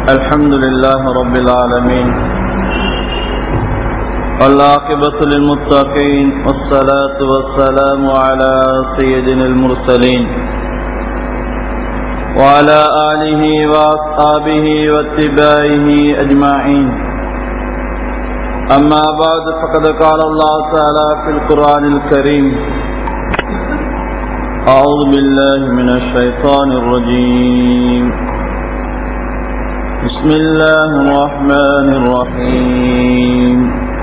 الحمد لله رب العالمين والعاقبة للمتقين والصلاة والسلام على سيدنا المرسلين وعلى آله وأصحابه واتباعه أجمعين أما بعد فقد قال الله تعالى في القرآن الكريم أعوذ بالله من الشيطان الرجيم بسم الله الرحمن الرحيم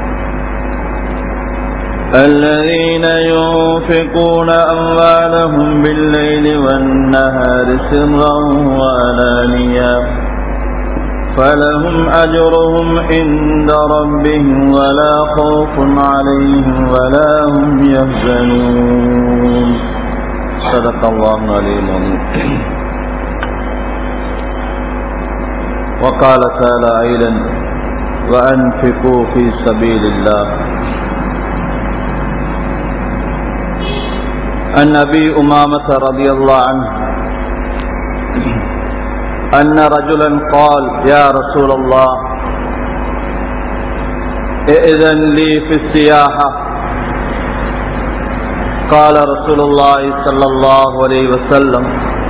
الذين ينفقون أموالهم بالليل والنهار سرا وعلانيا فلهم أجرهم عند ربهم ولا خوف عليهم ولا هم يحزنون صدق الله العلي العظيم وقال تعالى أيضا وأنفقوا في سبيل الله عن أبي أمامة رضي الله عنه أن رجلا قال يا رسول الله ائذن لي في السياحة قال رسول الله صلى الله عليه وسلم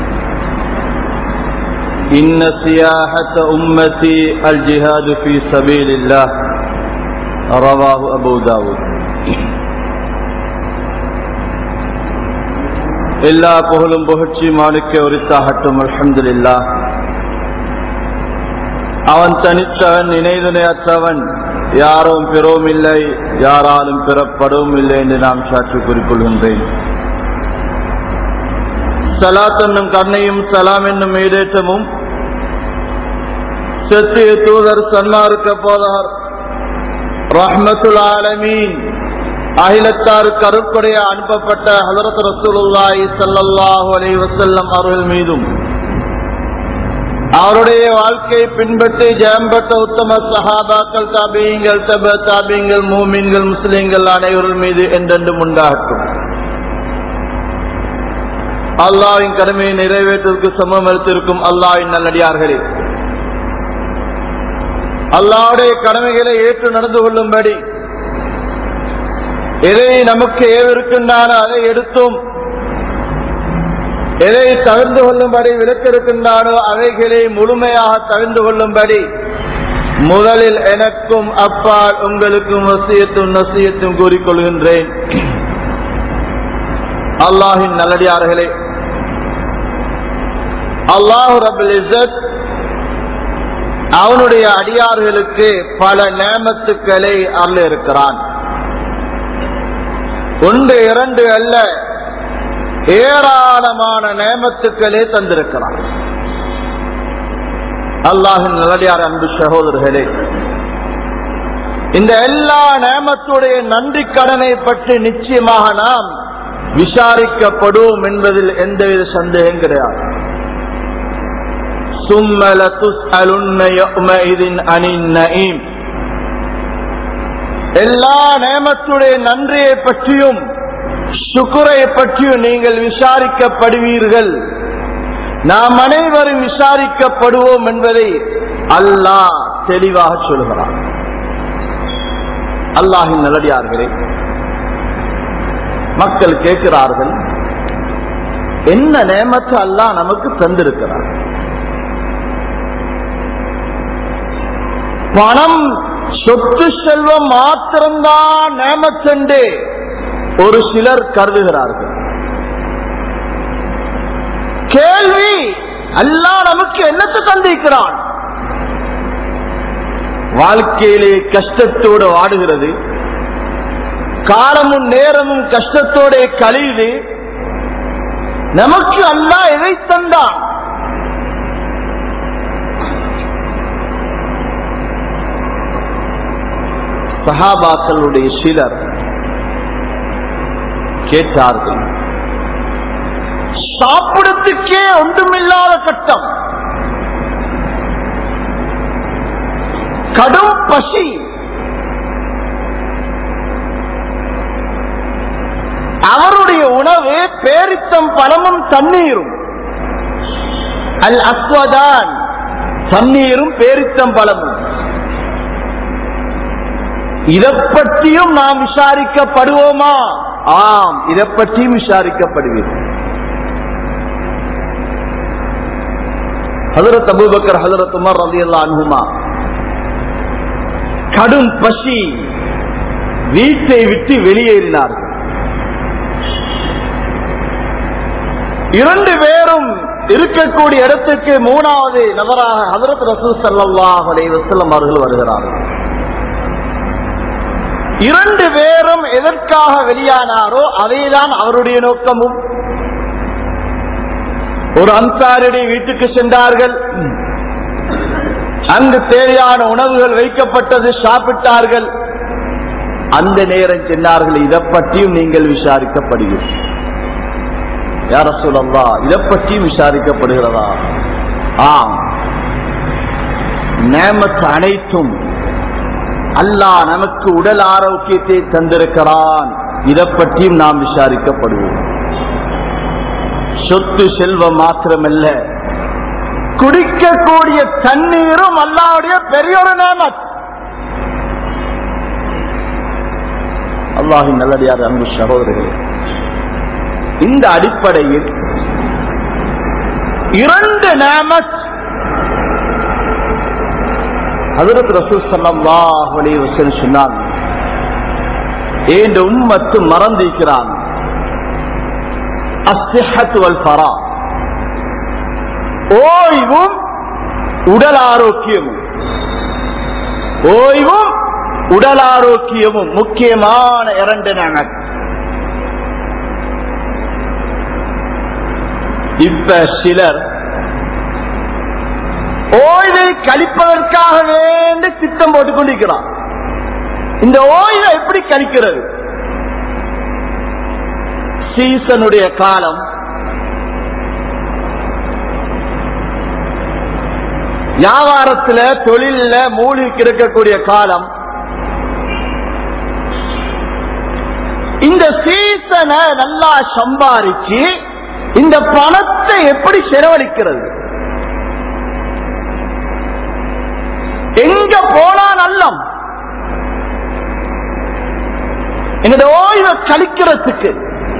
إن سياحة أمتي الجهاد في سبيل الله رواه أبو داود எல்லா புகழும் புகழ்ச்சி மாணிக்க உரித்தாகட்டும் அல்ஹம்துலில்லா அவன் தனித்தவன் இணைதுணையற்றவன் யாரும் பெறவும் இல்லை யாராலும் பெறப்படவும் இல்லை என்று நாம் சாட்சி குறிக்கொள்கின்றேன் சலாத் என்னும் கண்ணையும் சலாம் என்னும் ஈடேற்றமும் சத்திய தூதர் சன்மார்க்க போதார் ரஹ்மத்துல் ஆலமீன் அகிலத்தாருக்கு அருட்படைய அனுப்பப்பட்ட ஹலரத் ரசூலுல்லாஹி ஸல்லல்லாஹு அலைஹி வஸல்லம் அவர்கள் மீதும் அவருடைய வாழ்க்கையை பின்பற்றி ஜெயம்பட்ட உத்தம சஹாபாக்கள் தாபியங்கள் தப தாபியங்கள் மூமின்கள் முஸ்லிம்கள் அனைவர்கள் மீது என்றென்றும் உண்டாகட்டும் அல்லாவின் கடமையை நிறைவேற்றுவதற்கு சமம் அளித்திருக்கும் அல்லாவின் நல்லடியார்களே அல்லாவுடைய கடமைகளை ஏற்று நடந்து கொள்ளும்படி எதை நமக்கு ஏவிருக்கின்றானோ அதை எடுத்தும் எதை தவிர்ந்து கொள்ளும்படி விளக்கிருக்கின்றானோ அவைகளை முழுமையாக தவிர்ந்து கொள்ளும்படி முதலில் எனக்கும் அப்பால் உங்களுக்கும் வசியத்தும் நசியத்தும் கூறிக்கொள்கின்றேன் அல்லாஹின் நல்லடியார்களே அல்லாஹு ரபுல் இசத் அவனுடைய அடியார்களுக்கு பல நேமத்துக்களை அருள் இருக்கிறான் ஒன்று இரண்டு அல்ல ஏராளமான நேமத்துக்களே தந்திருக்கிறான் அல்லாஹின் நல்லடியார் அன்பு சகோதரர்களே இந்த எல்லா நேமத்துடைய நன்றி கடனை பற்றி நிச்சயமாக நாம் விசாரிக்கப்படும் என்பதில் எந்தவித சந்தேகம் கிடையாது சும்மல அனின் எல்லா நேமத்துடைய நன்றியை பற்றியும் சுக்குரை பற்றியும் நீங்கள் விசாரிக்கப்படுவீர்கள் நாம் அனைவரும் விசாரிக்கப்படுவோம் என்பதை அல்லாஹ் தெளிவாக சொல்கிறார் அல்லாஹின் நல்லடியார்களே மக்கள் கேட்கிறார்கள் என்ன நேமத்தை அல்லாஹ் நமக்கு தந்திருக்கிறார் பணம் சொத்து செல்வம் மாத்திரம்தான் நேமச்சென்று ஒரு சிலர் கருதுகிறார்கள் கேள்வி அல்லா நமக்கு என்னத்தை தந்திருக்கிறான் வாழ்க்கையிலே கஷ்டத்தோடு வாடுகிறது காலமும் நேரமும் கஷ்டத்தோட கழியுது நமக்கு அல்லா எதை தந்தான் சஹாபாக்களுடைய சிலர் கேட்டார்கள் சாப்பிடத்துக்கே ஒன்றுமில்லாத கட்டம் கடும் பசி அவருடைய உணவு பேரித்தம் பழமும் தண்ணீரும் அல் அஸ்வதான் தண்ணீரும் பேரித்தம் பழமும் இதை பற்றியும் நாம் விசாரிக்கப்படுவோமா ஆம் இதை பற்றியும் விசாரிக்கப்படுவீர் ஹதரத் அபூபக்கர் ஹதரத் உமர் ரலியல்லாஹு அன்ஹுமா கடும் பசி வீட்டை விட்டு வெளியேறினார்கள் இரண்டு பேரும் இருக்கக்கூடிய இடத்துக்கு மூணாவது நபராக ஹதரத் ரசூல் ஸல்லல்லாஹு அலைஹி வஸல்லம் அவர்கள் வருகிறார்கள் இரண்டு பேரும் எதற்காக வெளியானாரோ அதைதான் அவருடைய நோக்கமும் ஒரு அன்சாருடைய வீட்டுக்கு சென்றார்கள் அங்கு தேவையான உணவுகள் வைக்கப்பட்டது சாப்பிட்டார்கள் அந்த நேரம் சென்றார்கள் இதை பற்றியும் நீங்கள் விசாரிக்கப்படுகிறீர்கள் யார சொல்லல்லா இதை பற்றியும் விசாரிக்கப்படுகிறதா ஆம் நேமத்து அனைத்தும் அல்லாஹ் நமக்கு உடல் ஆரோக்கியத்தை தந்திருக்கிறான் இதை பற்றியும் நாம் விசாரிக்கப்படுவோம் சொத்து செல்வம் மாத்திரமல்ல குடிக்கக்கூடிய தண்ணீரும் அல்லாவுடைய பெரிய ஒரு நேமத் அல்லாஹின் நல்லடியார் அன்பு சகோதரர்களே இந்த அடிப்படையில் இரண்டு நேமத் ஹதரத் ரசூல் ஸல்லல்லாஹு அலைஹி வஸல்லம் சொன்னாங்க ஏண்ட உம்மத்து மறந்திருக்கிறான் அஸ்ஸிஹத் வல் ஃபரா ஓய்வும் உடல் ஆரோக்கியமும் ஓய்வும் உடல் ஆரோக்கியமும் முக்கியமான இரண்டு நேமத் இப்ப சிலர் ஓய்வை கழிப்பதற்காக வேண்டி திட்டம் போட்டுக் கொண்டிருக்கிறான் இந்த ஓய்வை எப்படி கழிக்கிறது சீசனுடைய காலம் வியாபாரத்துல தொழில மூழ்கி இருக்கக்கூடிய காலம் இந்த சீசனை நல்லா சம்பாதிச்சு இந்த பணத்தை எப்படி செலவழிக்கிறது எங்க போனா நல்லம் என்னோட ஓய்வை கழிக்கிறதுக்கு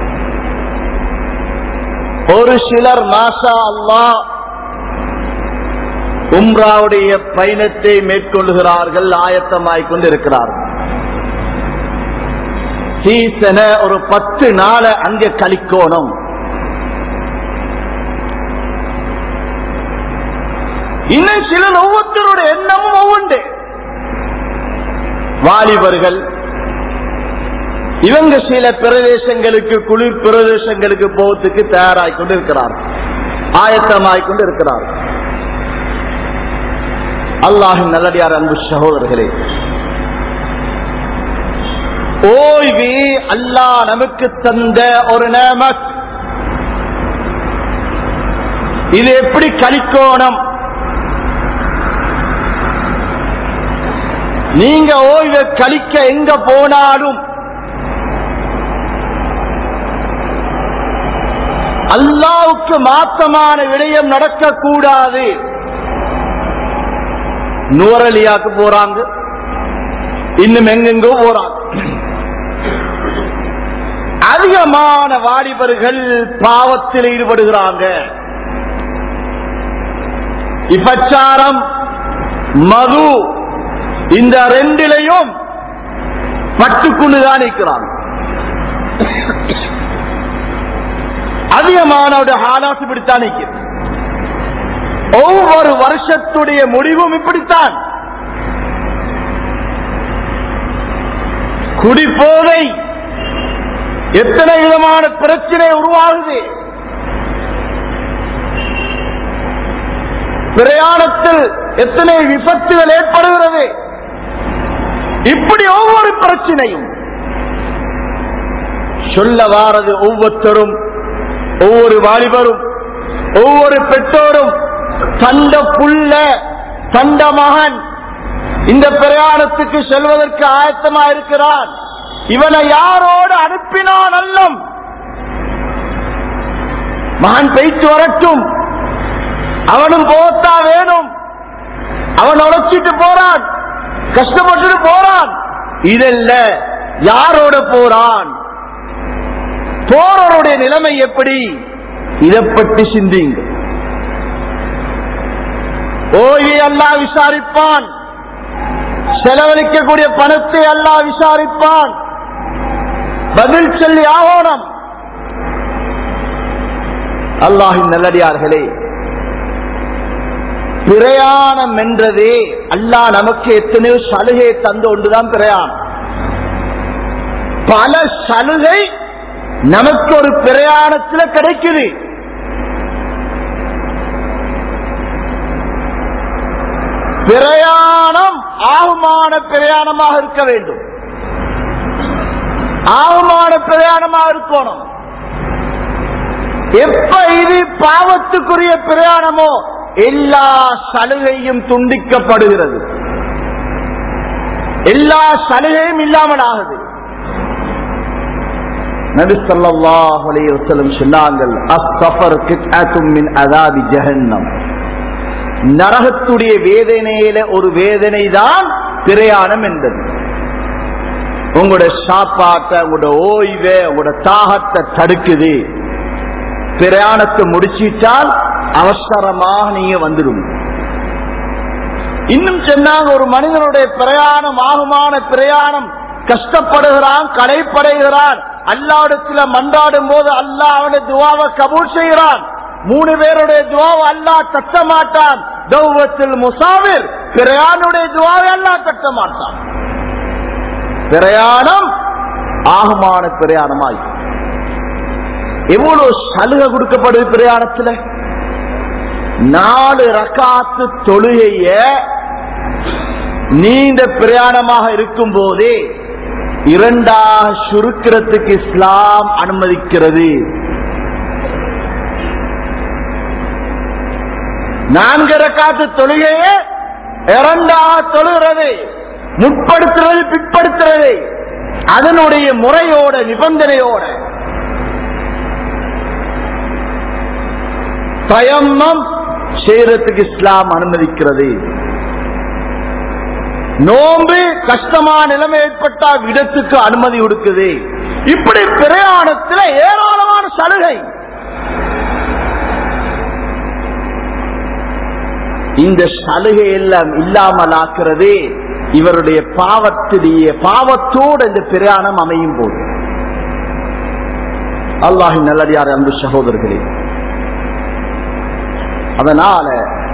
ஒரு சிலர் மாஷா அல்லா உம்ராவுடைய பயணத்தை மேற்கொள்ளுகிறார்கள் ஆயத்தமாய் கொண்டிருக்கிறார்கள் சீசன ஒரு பத்து நாளை அங்க கழிக்கணும் இன்னும் சிலர் ஒவ்வொருத்தருடைய எண்ணமும் ஒவ்வொன்று வாலிபர்கள் இவங்க சில பிரதேசங்களுக்கு குளிர் பிரதேசங்களுக்கு போவதுக்கு தயாராய் கொண்டு இருக்கிறார் ஆயத்தமாய் கொண்டு இருக்கிறார் அல்லாஹின் நல்லடியார் அன்பு சகோதரர்களே ஓய்வு அல்லாஹ் நமக்கு தந்த ஒரு நேமத் இது எப்படி கழிக்கோணம் நீங்க ஓய்வை கழிக்க எங்க போனாலும் அல்லாவுக்கு மாத்தமான விடயம் நடக்கக்கூடாது நூரலியாக்கு போறாங்க இன்னும் எங்கெங்கோ போறாங்க அதிகமான வாலிபர்கள் பாவத்தில் ஈடுபடுகிறாங்க விபச்சாரம் மது இந்த ரெண்டிலையும் பட்டுக்குண்டுதான் இருக்கிறாங்க அதிகமான ஹாலாஸ் இப்படித்தான் நிற்கிறது ஒவ்வொரு வருஷத்துடைய முடிவும் இப்படித்தான் குடிப்போதை எத்தனை விதமான பிரச்சனை உருவாகுது பிரயாணத்தில் எத்தனை விபத்துகள் ஏற்படுகிறது இப்படி ஒவ்வொரு பிரச்சனையும் சொல்ல வாரது ஒவ்வொருத்தரும் ஒவ்வொரு வாலிபரும் ஒவ்வொரு பெற்றோரும் தண்ட புள்ள தண்ட மகன் இந்த பிரயாணத்துக்கு செல்வதற்கு ஆயத்தமா இருக்கிறான் இவனை யாரோடு அனுப்பினான் அல்லம் மகன் பேச்சு வரட்டும் அவனும் போத்தா வேணும் அவன் உழைச்சிட்டு போறான் கஷ்டப்பட்டுட்டு போறான் இதல்ல யாரோட போறான் போறவருடைய நிலைமை எப்படி இதை பற்றி சிந்திங்க ஓய்வை அல்லாஹ் விசாரிப்பான் செலவழிக்கக்கூடிய பணத்தை அல்லாஹ் விசாரிப்பான் பதில் சொல்லி ஆகணும் அல்லாஹின் நல்லடியார்களே பிரயாணம் என்றதே அல்லாஹ் நமக்கு எத்தனையோ சலுகை தந்து ஒன்றுதான் பிரயாணம் பல சலுகை நமக்கு ஒரு பிரயாணத்தில் கிடைக்குது பிரயாணம் ஆகுமான பிரயாணமாக இருக்க வேண்டும் ஆகுமான பிரயாணமாக இருக்கணும் எப்ப இது பாவத்துக்குரிய பிரயாணமோ எல்லா சலுகையும் துண்டிக்கப்படுகிறது எல்லா சலுகையும் இல்லாமல் ஆகுது நபி ஸல்லல்லாஹு அலைஹி வஸல்லம் சொன்னாங்கள் அஸ்ஸஃபர் கித்அத்தும் மின் அஸாபி ஜஹன்னம் நரகத்துடைய வேதனையில ஒரு வேதனை தான் பிரயாணம் என்பது உங்களோட சாப்பாட்டை உங்களோட ஓய்வை உங்களோட தாகத்தை தடுக்குது பிரயாணத்தை முடிச்சிட்டால் அவசரமாக நீங்க வந்துடும் இன்னும் சொன்னாங்க ஒரு மனிதனுடைய பிரயாணம் ஆகுமான பிரயாணம் கஷ்டப்படுகிறான் களைப்படைகிறான் அல்லாவிடத்துல மன்றாடும் போது அல்லாஹ் அவனுடைய துவாவை கபூல் செய்கிறான் மூணு பேருடைய துவாவை அல்லாஹ் தட்ட மாட்டான் தௌவத்தில் முசாவிர் பிரயாணுடைய துவாவை அல்லாஹ் தட்ட மாட்டான் பிரயாணம் ஆகுமான பிரயாணமாய் எவ்வளவு சலுகை கொடுக்கப்படுது பிரயாணத்துல நாலு ரக்காத்து தொழுகைய நீண்ட பிரயாணமாக இருக்கும் போதே இரண்டாக சுருக்கிறதுக்கு இஸ்லாம் அனுமதிக்கிறது நான்கு ரக்காத்து தொழுகைய இரண்டாக தொழுகிறது முற்படுத்துறது பிற்படுத்துறது அதனுடைய முறையோட நிபந்தனையோட தயம்மம் செய்யறதுக்கு இஸ்லாம் அனுமதிக்கிறது நோம்பு கஷ்டமான நிலைமை ஏற்பட்டா விடத்துக்கு அனுமதி கொடுக்குது இப்படி பிரயாணத்தில் ஏராளமான சலுகை இந்த சலுகை எல்லாம் இல்லாமல் ஆக்குறது இவருடைய பாவத்திலேயே பாவத்தோடு இந்த பிரயாணம் அமையும் போது அல்லாஹின் நல்லடியார் அன்பு சகோதரர்களே அதனால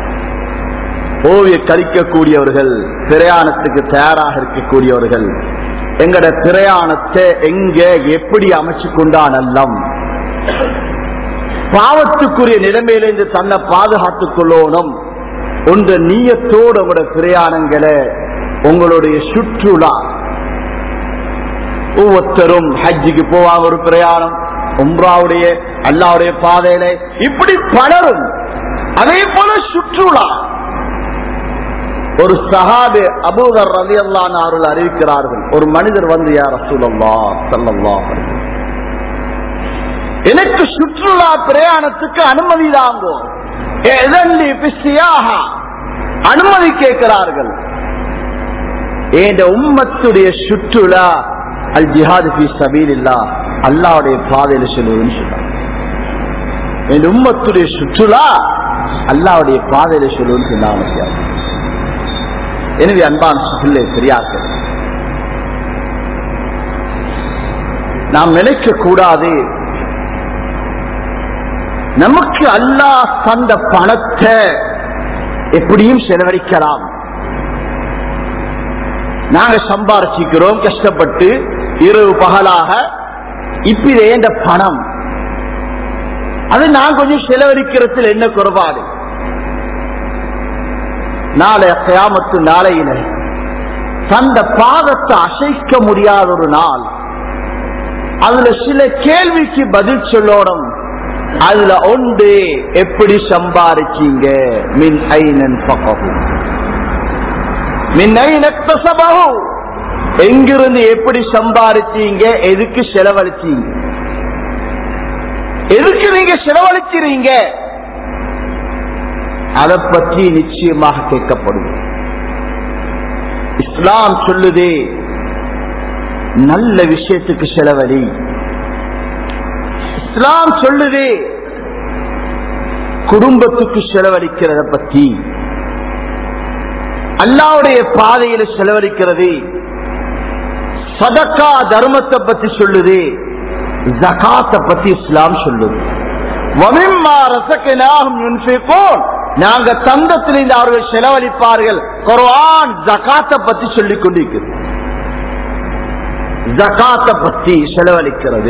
ஓவிய கழிக்கக்கூடியவர்கள் பிரயாணத்துக்கு தயாராக இருக்கக்கூடியவர்கள் எங்கட பிரயாணத்தை எங்க எப்படி அமைச்சு கொண்டா நல்லம் பாவத்துக்குரிய நிலைமையிலிருந்து தன்னை பாதுகாத்துக் கொள்ளணும் ஒன்ற நீயத்தோடு உங்களோட பிரயாணங்களை உங்களுடைய சுற்றுலா ஒவ்வொருத்தரும் ஹஜ்ஜிக்கு போவாங்க ஒரு பிரயாணம் உம்ராவுடைய அல்லாவுடைய பாதையில இப்படி பலரும் அதே போல சுற்றுலா ஒரு சஹாபே அபூதர் ரலி அல்லான் அவர்கள் அறிவிக்கிறார்கள் ஒரு மனிதர் வந்து யார் ரசூலல்லா சல்லல்லா எனக்கு சுற்றுலா பிரயாணத்துக்கு அனுமதி தாங்கோ எதல்லி பிஸ்தியாக அனுமதி கேட்கிறார்கள் என் உம்மத்துடைய சுற்றுலா அல் ஜிஹாது பி சபீல் இல்லா அல்லாவுடைய பாதையில செல்வதுன்னு சொன்னார் என் உம்மத்துடைய சுற்றுலா அல்லாவுடைய பாதையில செல்வதுன்னு சொன்னாங்க எனவே அன்பான் பிள்ளை பெரியார்கள் நாம் நினைக்க கூடாது நமக்கு அல்லாஹ் தந்த பணத்தை எப்படியும் செலவழிக்கலாம் நாங்க சம்பாரிச்சிக்கிறோம் கஷ்டப்பட்டு இரவு பகலாக இப்ப இந்த பணம் அது நான் கொஞ்சம் செலவழிக்கிறதுல என்ன குறைபாடு நாளை கயாமத்து நாளையில தந்த பாதத்தை அசைக்க முடியாத ஒரு நாள் அதுல சில கேள்விக்கு பதில் சொல்லணும் அதுல ஒன்று எப்படி சம்பாரிச்சீங்க மின் ஐநன் பகவு மின் ஐநக்தசபகு எங்கிருந்து எப்படி சம்பாரிச்சீங்க எதுக்கு செலவழிச்சீங்க எதுக்கு நீங்க செலவழிக்கிறீங்க அதை பற்றி நிச்சயமாக கேட்கப்படும் இஸ்லாம் சொல்லுதே நல்ல விஷயத்துக்கு செலவழி இஸ்லாம் சொல்லுதே குடும்பத்துக்கு செலவழிக்கிறத பத்தி அல்லாவுடைய பாதையில செலவழிக்கிறது சதக்கா தர்மத்தை பத்தி சொல்லுது ஜகாத்தை பத்தி இஸ்லாம் சொல்லுது வமிம்மா ரசக்கினாகும் யுன்ஃபிகூன். நாங்க தந்தத்திலிருந்து அவர்கள் செலவழிப்பார்கள் குர்ஆன் ஜகாத்தை பத்தி சொல்லிக் கொண்டிருக்கிறது ஜகாத்தை பத்தி செலவழிக்கிறது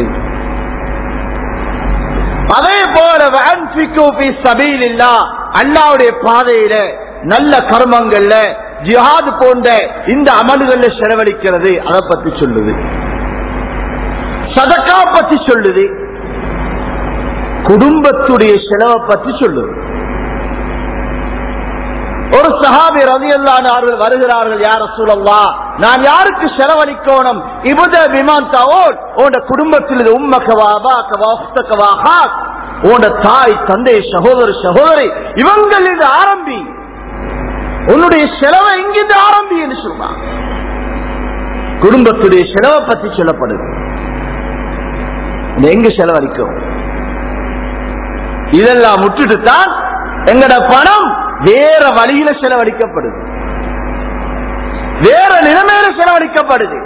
அதே போல வஅன்ஃபிகு ஃபீ சபீலில்லாஹ் அல்லாஹ்வுடைய பாதையில நல்ல கர்மங்கள்ல ஜிஹாத் போன்ற இந்த அமல்கள்ல செலவழிக்கிறது அதை பத்தி சொல்லுது சதக்கா பத்தி சொல்லுது குடும்பத்துடைய செலவை பத்தி சொல்லுது ஒரு சஹாபி ரதியல்லான அவர்கள் வருகிறார்கள் யார சூழல்லா நான் யாருக்கு செலவழிக்கணும் இபுத விமான் தவோன் உன் குடும்பத்தில் இது உம்மக்கவா அபாக்கவா உஸ்தக்கவா ஹாக் உன் தாய் தந்தை சகோதர சகோதரி இவங்கள் இது ஆரம்பி உன்னுடைய செலவை இங்கிருந்து ஆரம்பி என்று சொல்றான் குடும்பத்துடைய செலவை பத்தி சொல்லப்படுது இது எங்க செலவழிக்கும் இதெல்லாம் முட்டுட்டு தான் எங்கட பணம் வேற வழியில செலவழிக்கப்படுது வேற நிலைமையில செலவழிக்கப்படுது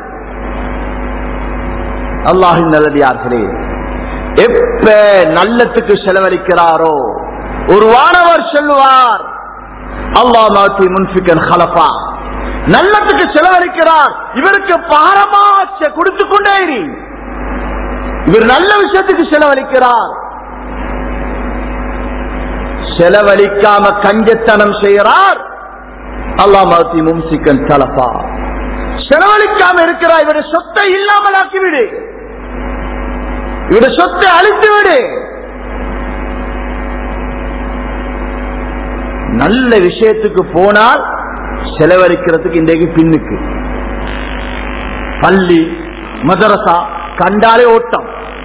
அல்லாஹின் நல்லதியார்களே எப்ப நல்லத்துக்கு செலவழிக்கிறாரோ ஒரு வானவர் சொல்லுவார் அல்லாஹ் மாத்தி முன்பிக்கன் ஹலப்பா நல்லத்துக்கு செலவழிக்கிறார் இவருக்கு பாரமா கொடுத்து கொண்டே இரு. இவர் நல்ல விஷயத்துக்கு செலவழிக்கிறார் செலவழிக்காம கஞ்சத்தனம் செய்கிறார் அல்லா மாத்தி மும்சிக்கன் தலப்பா செலவழிக்காம இருக்கிறார் இவருடைய சொத்தை இல்லாமல் ஆக்கிவிடு இவருடைய சொத்தை அழித்து விடு நல்ல விஷயத்துக்கு போனால் செலவழிக்கிறதுக்கு இன்றைக்கு பின்னுக்கு பள்ளி மதரசா கண்டாலே ஓட்டம்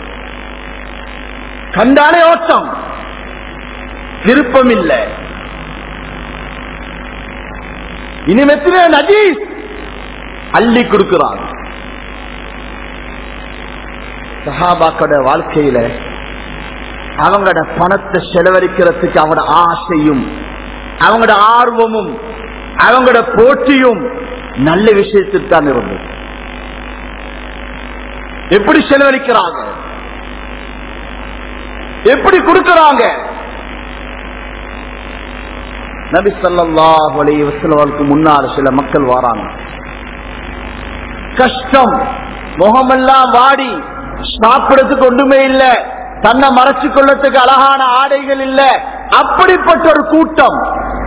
கண்டாலே ஓட்டம் விருப்பம் இல்லை இனிமெத்திலே நஜீஸ் அள்ளி கொடுக்கிறான் சஹாபாக்கோட வாழ்க்கையில அவங்களோட பணத்தை செலவழிக்கிறதுக்கு அவங்களோட ஆசையும் அவங்களோட ஆர்வமும் அவங்களோட போட்டியும் நல்ல விஷயத்தில் தான் இருந்தது எப்படி செலவழிக்கிறாங்க எப்படி கொடுக்கிறாங்க நபி ஸல்லல்லாஹு அலைஹி வஸல்லமுக்கு முன்னால் சில மக்கள் வராங்க கஷ்டம் முகமெல்லாம் வாடி சாப்பிடறதுக்கு ஒன்றுமே இல்ல தன்னை மறைச்சு கொள்ளத்துக்கு அழகான ஆடைகள் இல்ல அப்படிப்பட்ட ஒரு கூட்டம்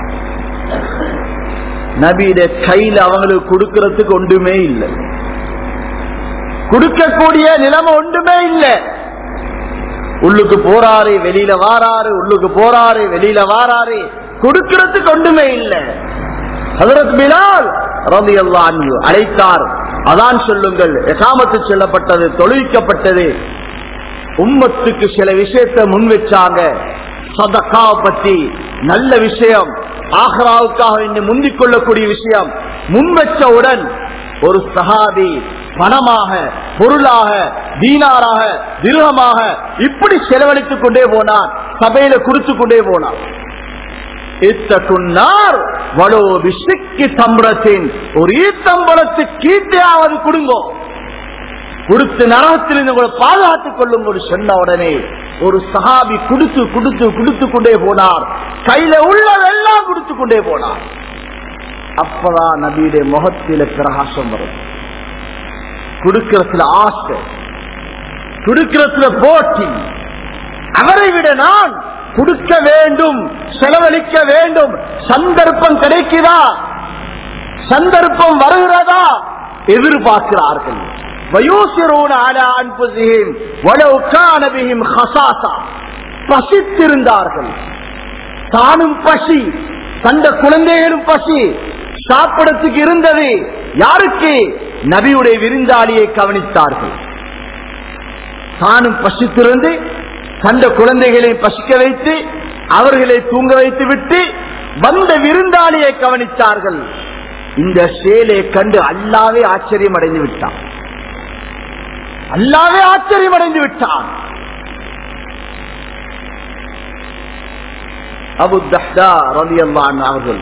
நபியிட கையில அவங்களுக்கு கொடுக்கறதுக்கு ஒன்றுமே இல்லை கொடுக்கக்கூடிய நிலைமை ஒன்றுமே இல்லை உள்ளுக்கு போறாரு வெளியில வாராரு உள்ளுக்கு போறாரு வெளியில வாராரு கொடுக்கறதுக்கு ஒன்றுமே இல்லை ஹதரத் பிலால் ரவி அல்லாஹு அழைத்தார் அதான் சொல்லுங்கள் எகாமத்து சொல்லப்பட்டது தொழுவிக்கப்பட்டது உம்மத்துக்கு சில விஷயத்தை முன் வச்சாங்க சதக்காவை பத்தி நல்ல விஷயம் ஆஹ்ராவுக்காக வேண்டி முந்திக் கொள்ளக்கூடிய விஷயம் முன் வச்சவுடன் ஒரு சஹாபி பணமாக பொருளாக தீனாராக திருகமாக இப்படி செலவழித்துக் கொண்டே போனார் சபையில கொடுத்து கொண்டே போனார் இத்தகுன்னார் வலோ விசிக்கு தம்பரத்தின் ஒரு ஈத்தம்பளத்து கீட்டையாவது கொடுங்கோ கொடுத்து நரகத்திலிருந்து உங்களை பாதுகாத்துக் கொள்ளும் ஒரு சொன்ன உடனே ஒரு சஹாபி குடுத்து குடுத்து குடுத்து கொண்டே போனார் கையில உள்ளதெல்லாம் கொடுத்து கொண்டே போனார் அப்பதான் நபியுடைய முகத்தில பிரகாசம் வரும் கொடுக்கிறதுல ஆசை கொடுக்கிறதுல போட்டி அவரை விட நான் கொடுக்க வேண்டும் செலவழிக்க வேண்டும் சந்தர்ப்பம் கிடைக்குதா சந்தர்ப்பம் வருகிறதா எதிர்பார்க்கிறார்கள் வயோசிரோன அல அன்புசியும் வளவுக்கானபியும் ஹசாசா பசித்திருந்தார்கள் தானும் பசி தந்த குழந்தைகளும் பசி சாப்பிடத்துக்கு இருந்தது யாருக்கு நபியுடைய விருந்தாளியை கவனித்தார்கள் தானும் பசித்திருந்து தந்த குழந்தைகளை பசிக்க வைத்து அவர்களை தூங்க வைத்து விட்டு வந்த விருந்தாளியை கவனித்தார்கள் இந்த சேலை கண்டு அல்லாவே ஆச்சரியம் அடைந்து விட்டான் அல்லாவே ஆச்சரியம் அடைந்து விட்டான் அபு தஹ்தா ரலியல்லாஹு அவர்கள்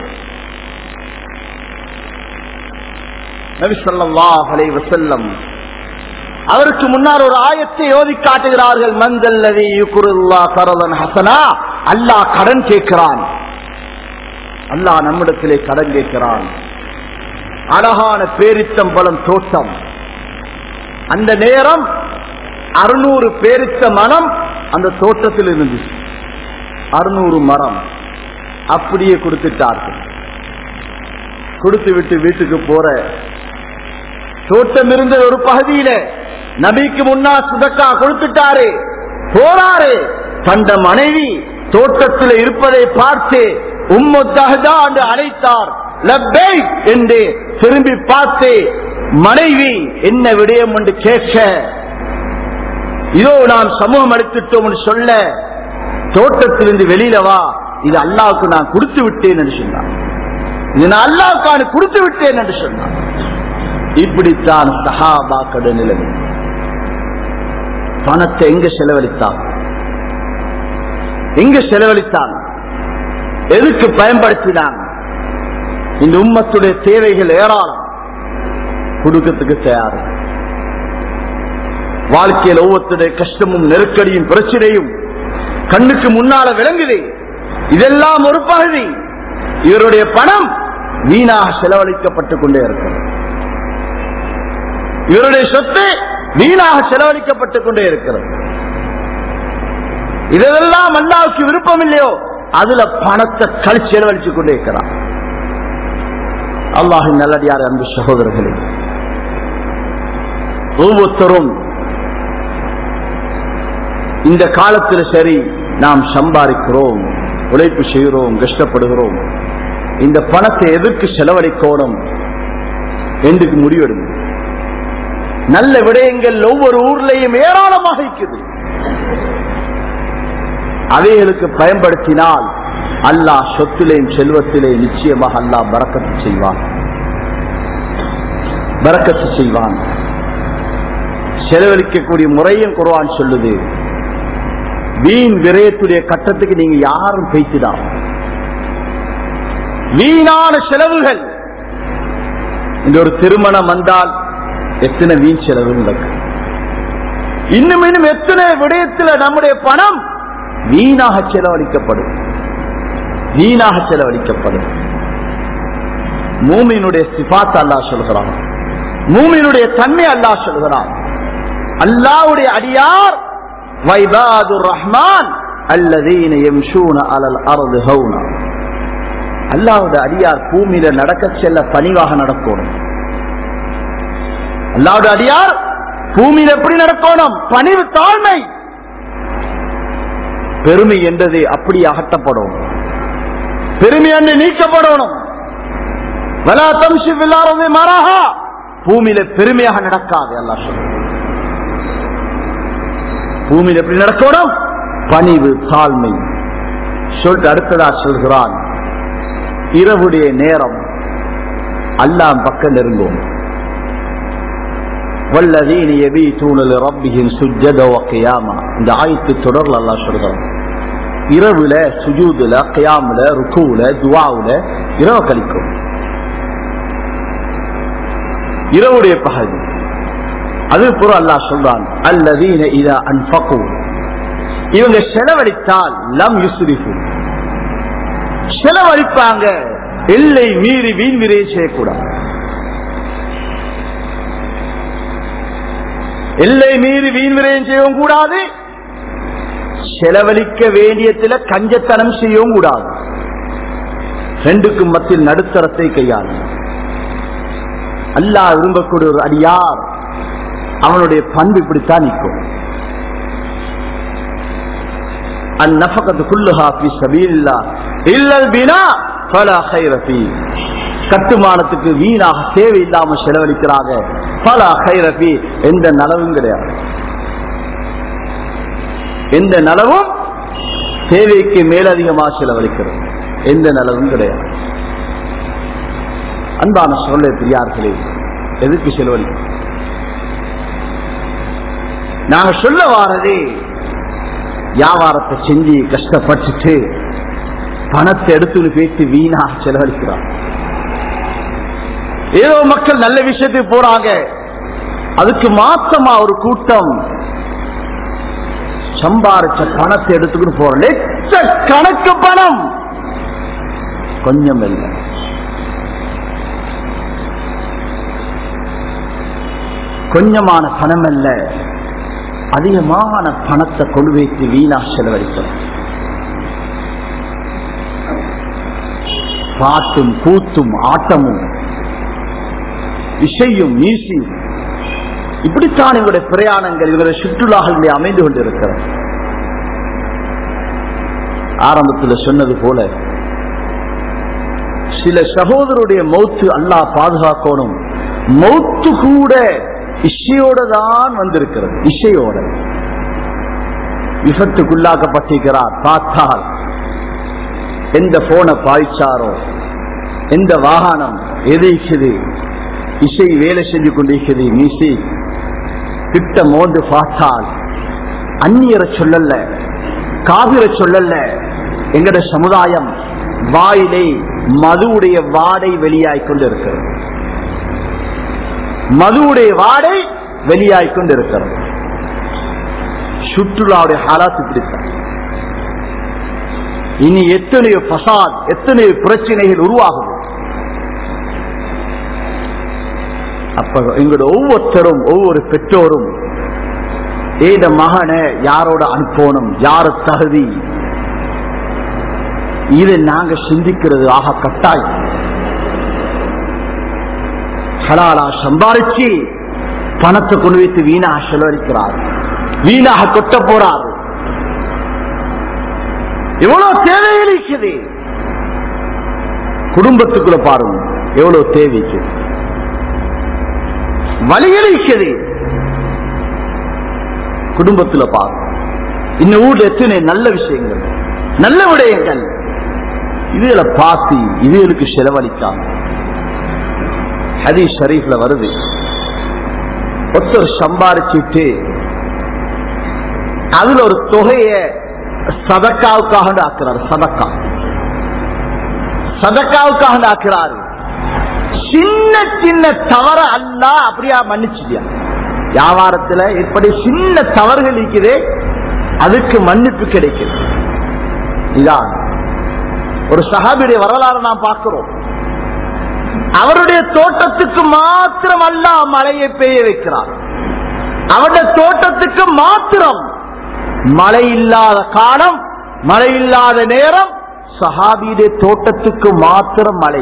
நபி ஸல்லல்லாஹு அலைஹி வஸல்லம் அவருக்கு முன்னால் ஒரு ஆயத்தை ஓதி காட்டுகிறார்கள் மந்தல்லதி யுக்ருல்லா கரதன் ஹசனா அல்லாஹ் கடன் கேட்கிறான் அல்லாஹ் நம்மிடத்திலே கடன் கேட்கிறான் அழகான பேரித்தம்பலம் தோட்டம் அந்த நேரம் அறுநூறு பேரித்த மரம் அந்த தோட்டத்தில் இருந்துச்சு அறுநூறு மரம் அப்படியே கொடுத்துட்டார்கள் கொடுத்து விட்டு வீட்டுக்கு போற தோட்டம் இருந்த ஒரு பகுதியில நபிக்கு முன்னா சுதக்கா கொடுத்துட்டாரு போறாரு தந்த மனைவி தோட்டத்தில் இருப்பதை பார்த்து உம்மொத்தகதா என்று அழைத்தார் லப்பை என்று திரும்பி பார்த்து மனைவி என்ன விடயம் என்று கேட்க இதோ நாம் சமூகம் எடுத்துட்டோம் சொல்ல தோட்டத்திலிருந்து வெளியில வா இது அல்லாவுக்கு நான் கொடுத்து விட்டேன் என்று சொன்னான் இது நான் அல்லாவுக்கு கொடுத்து விட்டேன் என்று சொன்னான் இப்படித்தான் சஹாபாக்கட நிலைமை பணத்தை எங்க செலவழித்தான் எங்க செலவழித்தான் எதுக்கு பயன்படுத்தினான் இந்த உம்மத்துடைய தேவைகள் ஏராளம் கொடுக்கறதுக்கு தயார் வாழ்க்கையில் ஒவ்வொருத்தருடைய கஷ்டமும் நெருக்கடியும் பிரச்சனையும் கண்ணுக்கு முன்னால விளங்குது இதெல்லாம் ஒரு பகுதி இவருடைய பணம் வீணாக செலவழிக்கப்பட்டுக் கொண்டே இருக்கிறது இவருடைய சொத்து வீணாக செலவழிக்கப்பட்டுக் கொண்டே இருக்கிறது இதெல்லாம் அல்லாவுக்கு விருப்பம் இல்லையோ அதுல பணத்தை கழிச்சு செலவழிச்சு கொண்டே இருக்கிறான் அல்லாஹின் நல்லடியார் அன்பு சகோதரர்களே ஒவ்வொருத்தரும் இந்த காலத்தில் சரி நாம் சம்பாதிக்கிறோம் உழைப்பு செய்கிறோம் கஷ்டப்படுகிறோம் இந்த பணத்தை எதற்கு செலவழிக்கணும் என்று முடிவெடுங்க நல்ல விடயங்கள் ஒவ்வொரு ஊர்லையும் ஏராளமாக இருக்குது அவைகளுக்கு பயன்படுத்தினால் அல்லாஹ் சொத்திலேயும் செல்வத்திலே நிச்சயமாக அல்லாஹ் பறக்கத்து செய்வான் பறக்கத்து செய்வான் செலவழிக்கக்கூடிய முறையும் குர்ஆன் சொல்லுது வீண் விரயத்துடைய கட்டத்துக்கு நீங்க யாரும் பேய்த்துதான் வீணான செலவுகள் இந்த ஒரு திருமணம் வந்தால் எத்தனை வீண் செலவு நடக்கும் இன்னும் இன்னும் எத்தனை விடயத்தில் நம்முடைய பணம் வீணாக செலவழிக்கப்படும் வீணாக செலவழிக்கப்படும் மூமியினுடைய சிபாத் அல்லாஹ் சொல்கிறான் மூமியினுடைய தன்மை அல்லாஹ் சொல்கிறான் அல்லாவுடைய அடியார் வைபாதுர் ரஹ்மான் அல்லதீன எம்ஷூன அலல் அருது ஹவுனா அல்லாவுடைய அடியார் பூமியில நடக்க செல்ல பணிவாக நடக்கணும் அல்லாவுடைய அடியார் பூமியில் எப்படி நடக்கணும் பணிவு தாழ்மை பெருமை என்றது அப்படி அகற்றப்படும் பெருமை என்று நீக்கப்படணும் வலா தம்சி வில்லாரது மரஹா பூமியில பெருமையாக நடக்காது அல்லாஹ் சொல்றான் பூமியில் எப்படி நடக்கணும் பணிவு தாழ்மை சொல்லிட்டு அடுத்ததா சொல்கிறான் இரவுடைய நேரம் அல்லாம் பக்கம் நெருங்கும் வல்லதீன யபீதூன லிரப்பிஹிம் சுஜ்ஜத வ கியாமா இந்த ஆயத்து தொடர்ல அல்லாஹ் சொல்றான் இரவுல சுஜூதுல கியாமுல ருக்குவுல துவாவுல இரவு கழிக்கும் இரவுடைய பகுதி அது புற அல்லாஹ் சொல்றான் அல்லதீன இதா அன்பகு இவங்க செலவழித்தால் லம் யுஸ்ரிஃபு செலவழிப்பாங்க எல்லை மீறி வீண் விரைய செய்யக்கூடாது எல்லை மீறி வீண் விரயம் செய்யவும் கூடாது செலவழிக்க வேண்டியதுல கஞ்சத்தனம் செய்யவும் கூடாது ரெண்டுக்கும் மத்தியில் நடுத்தரத்தை கையாள் அல்லாஹ் விரும்பக்கூடிய ஒரு அடியார் அவனுடைய பண்பு இப்படித்தான் நிற்கும் النفقة كلها في سبيل الله إلا البناء فلا خير فيه கட்டுமானத்துக்கு வீணாக தேவையில்லாம செலவழிக்கிறாங்க பல கைரபி எந்த நலவும் கிடையாது எந்த நலவும் தேவைக்கு மேலதிகமாக செலவழிக்கிறது எந்த நலவும் கிடையாது அன்பான சொல்ல பெரியார்களே எதுக்கு செலவழி நாங்க சொல்ல வாரதே வியாபாரத்தை செஞ்சு கஷ்டப்பட்டுட்டு பணத்தை எடுத்து பேசி வீணா செலவழிக்கிறான் ஏதோ மக்கள் நல்ல விஷயத்துக்கு போறாங்க அதுக்கு மாத்தமா ஒரு கூட்டம் சம்பாரிச்ச பணத்தை எடுத்துக்கிட்டு போற லட்ச கணக்கு பணம் கொஞ்சம் இல்லை கொஞ்சமான பணம் அல்ல அதிகமான பணத்தை கொண்டு வைத்து வீணா செலவழிக்கிறோம் பாட்டும் கூத்தும் ஆட்டமும் இசையும் மீசியும் இப்படித்தான் இவருடைய பிரயாணங்கள் இவருடைய சுற்றுலாக்களிலே அமைந்து கொண்டிருக்கிறது ஆரம்பத்தில் சொன்னது போல சில சகோதரருடைய மௌத்து அல்லாஹ் பாதுகாக்கணும் மௌத்து கூட இசையோட தான் வந்திருக்கிறது இசையோட விபத்துக்குள்ளாக்கப்பட்டிருக்கிறார் பார்த்தால் எந்த போனை பாய்ச்சாரோ எந்த வாகனம் எதிர்க்குது இசை வேலை செஞ்சு கொண்டிருக்கிறது மீசி திட்ட மோந்து பார்த்தால் அந்நியரை சொல்லல காவிர சொல்லல எங்கட சமுதாயம் வாயிலே மதுவுடைய வாடை வெளியாய் கொண்டிருக்கிறது மதுவுடைய வாடை வெளியாய் கொண்டிருக்கிறது சுற்றுலாவுடைய ஹாலாத்து பிடித்த இனி எத்தனையோ பசாத் எத்தனையோ பிரச்சனைகள் உருவாகும் அப்ப எங்களோட ஒவ்வொருத்தரும் ஒவ்வொரு பெற்றோரும் ஏத மகனை யாரோட அனுப்பணும் யார தகுதி இதை நாங்க சிந்திக்கிறது ஆக கட்டாயம் ஹலாலா சம்பாரிச்சு பணத்தை கொண்டு வைத்து வீணாக செலவழிக்கிறார் வீணாக கொட்ட போறார் எவ்வளவு தேவையிருக்குது குடும்பத்துக்குள்ள பாருங்க எவ்வளவு தேவைக்கு வழியிருக்குது குடும்பத்துல பாருங்க இந்த ஊர்ல எத்தனை நல்ல விஷயங்கள் நல்ல விடயங்கள் இதுல பார்த்து இதுகளுக்கு செலவழிக்காம ஹதீஸ் ஷரீஃப்ல வருது ஒருத்தர் சம்பாரிச்சுட்டு அதுல ஒரு தொகைய சதக்காவுக்காக ஆக்குறாரு சதக்கா சதக்காவுக்காக ஆக்குறாரு சின்ன சின்ன தவற அல்ல அப்படியா மன்னிச்சியா வியாபாரத்துல இப்படி சின்ன தவறுகள் இருக்குது அதுக்கு மன்னிப்பு கிடைக்குது இதான் ஒரு சஹாபியுடைய வரலாறு நாம் பார்க்கிறோம் அவருடைய தோட்டத்துக்கு மாத்திரம் அல்ல மழையை பெய்ய வைக்கிறார் அவருடைய தோட்டத்துக்கு மாத்திரம் மழை இல்லாத காலம் மழை இல்லாத நேரம் சஹாபியுடைய தோட்டத்துக்கு மாத்திரம் மழை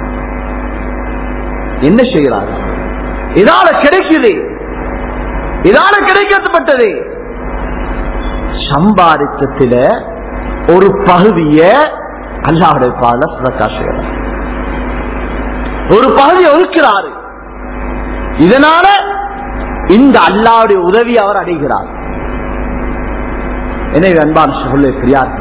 என்ன செய்கிறார் இதால கிடைக்குது இதால கிடைக்கப்பட்டது சம்பாதித்தத்தில ஒரு பகுதிய அல்லாவுடைய பால பிரகாசுகிறார் ஒரு பகுதியை ஒதுக்கிறாரு இதனால இந்த அல்லாவுடைய உதவி அவர் அடைகிறார் எனவே அன்பான சொல்ல பிரியார்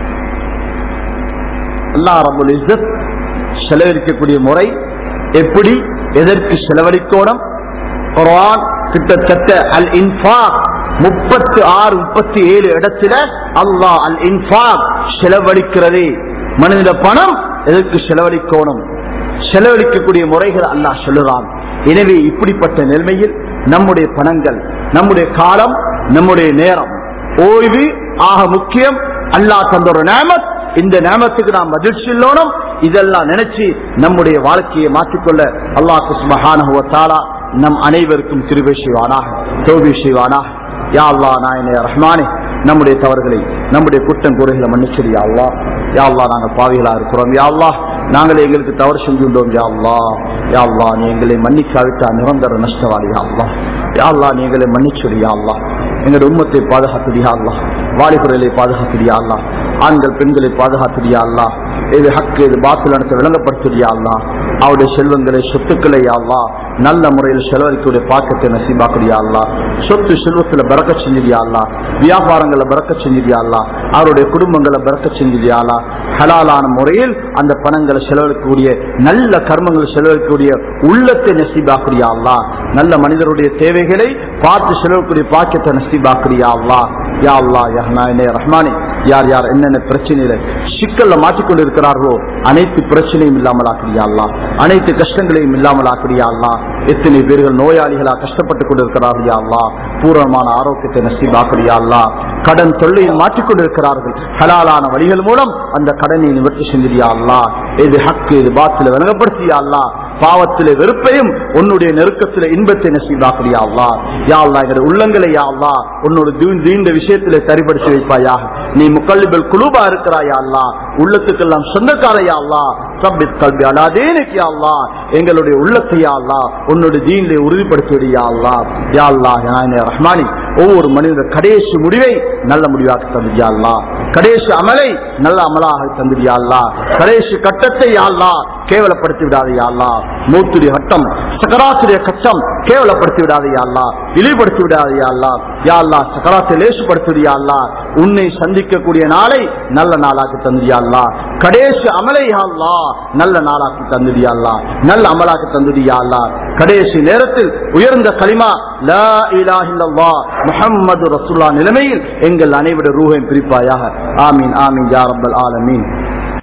அல்லா ரபுல் இஸ்ஸத் செலவழிக்கக்கூடிய முறை எப்படி எதற்கு செலவழிக்கோணும் குர்ஆன் கிட்டத்தட்ட அல் இன்ஃபாக் முப்பத்தி ஆறு முப்பத்தி ஏழு இடத்துல அல்லாஹ் அல் இன்ஃபாக் செலவழிக்கிறது மனித பணம் எதற்கு செலவழிக்கணும் செலவழிக்கக்கூடிய முறைகள் அல்லாஹ் சொல்லுறான் எனவே இப்படிப்பட்ட நிலைமையில் நம்முடைய பணங்கள் நம்முடைய காலம் நம்முடைய நேரம் ஓய்வு ஆக முக்கியம் அல்லாஹ் தந்த ஒரு நேமத் இந்த நேமத்துக்கு நாம் பதில் சொல்லணும் இதெல்லாம் நினைச்சு நம்முடைய வாழ்க்கையை மாற்றிக்கொள்ள அல்லாஹ் சுபஹானஹுவத்தாலா நம் அனைவருக்கும் கிருபை செய்வானாக தோல்வி செய்வானாக யா அல்லா நாயனே ரஹ்மானே நம்முடைய தவறுகளை நம்முடைய குற்றம் குறைகளை மன்னிச்சது யா அல்லா யா அல்லா நாங்கள் பாவிகளா இருக்கிறோம் யா அல்லா நாங்களே எங்களுக்கு தவறு செஞ்சுள்ளோம் யா அல்லா யா அல்லா நீ எங்களை மன்னிக்காவிட்டா நிரந்தர நஷ்டவாளி யா அல்லா யா அல்லா நீ எங்களை மன்னிச்சது யா அல்லா எங்களுடைய உண்மத்தை பாதுகாத்துடியா அல்லா வாலிபர்களை பாதுகாத்துடியா அல்லா ஆண்கள் பெண்களை பாதுகாத்துடியா அல்லா இது ஹக்கு இது பாத்தில் நடத்த விளங்கப்படுத்துறியா அல்லா அவருடைய செல்வங்களை சொத்துக்களை அல்லா நல்ல முறையில் செலவழிக்கக்கூடிய பாக்கத்தை நசீபாக்குறியா அல்லா சொத்து செல்வத்துல பறக்க செஞ்சிரியா அல்லா வியாபாரங்களை பறக்க செஞ்சிரியா அல்லா அவருடைய குடும்பங்களை பறக்க செஞ்சிரியா அல்லா ஹலாலான முறையில் அந்த பணங்களை செலவழிக்கக்கூடிய நல்ல கர்மங்களை செலவழிக்கக்கூடிய உள்ளத்தை நசீபாக்குறியா அல்லா நல்ல மனிதருடைய தேவைகளை பார்த்து செலவக்கூடிய பாக்கியத்தை நசீபாக்குறியா அல்லா யா அல்லா யா நாயனே ரஹ்மானே யார் யார் என்னென்ன பிரச்சனையில சிக்கல்ல மாட்டிக்கொண்டு இருக்கிறார்களோ அனைத்து பிரச்சனையும் இல்லாமல் ஆக்கிறியா அல்லா அனைத்து கஷ்டங்களையும் இல்லாமல் ஆக்கிறியா அல்லா எத்தனை பேர்கள் நோயாளிகளா கஷ்டப்பட்டு கொண்டிருக்கிறார்கள் யா அல்லா பூர்வமான ஆரோக்கியத்தை நசீபாக்குறியா அல்லா கடன் தொல்லையில் மாட்டிக்கொண்டிருக்கிறார்கள் ஹலாலான வழிகள் மூலம் அந்த கடனை நிவர்த்தி செஞ்சிரியா அல்லா இது ஹக்கு இது பாத்துல விளங்கப்படுத்தியா அல்லா பாவத்திலே வெறுப்பையும் உன்னுடைய நெருக்கத்திலே இன்பத்தை நசீபாக்குறியா அல்லா யா அல்லா எங்களுடைய உள்ளங்களை யா அல்லா உன்னோட தீ- தீண்ட விஷயத்திலே சரிபடுத்தி வைப்பாயாக நீ முக்கல்லிபல் குழுபா இருக்கிறாயா அல்லா உள்ளத்துக்கெல்லாம் சொந்தக்காரையா அல்லா சப்பித் கல்வி அலாதேனுக்கு யா அல்லா எங்களுடைய உள்ளத்தை யா அல்லா உன்னுடைய தீனிலே உறுதிப்படுத்தி விடியா அல்லா யா அல்லா நாயனே ரஹ்மானி ஒவ்வொரு மனிதனுடைய கடைசி முடிவை நல்ல முடிவாக தந்துடியா அல்லா கடைசி அமலை நல்ல அமலாக தந்துடியா அல்லா கடைசி கட்டத்தை யா அல்லா கேவலப்படுத்தி விடாதே யா அல்லா மூத்துடைய கட்டம் சக்கராத்துடைய கட்டம் கேவலப்படுத்தி விடாதே யா அல்லா இழிவுபடுத்தி விடாதே யா அல்லா யா அல்லா சக்கராத்தை லேசுபடுத்துடியா அல்லா உன்னை சந்திக்கக்கூடிய நாளை நல்ல நாளாக்கி தந்துடியா அல்லா கடைசி அமலை யா அல்லா நல்ல நாளாக்கி தந்துடியா அல்லா நல்ல அமலாக்கி தந்துடியா அல்லா கடைசி நேரத்தில் உயர்ந்த கலிமா லா இலாஹ இல்லல்லாஹ் முஹம்மது ரசூலுல்லாஹ் நிலைமையில் எங்கள் அனைவருடைய ரூஹையும் பிரிப்பாயாக ஆமீன் ஆமீன் யா ரப்பல் ஆலமீன்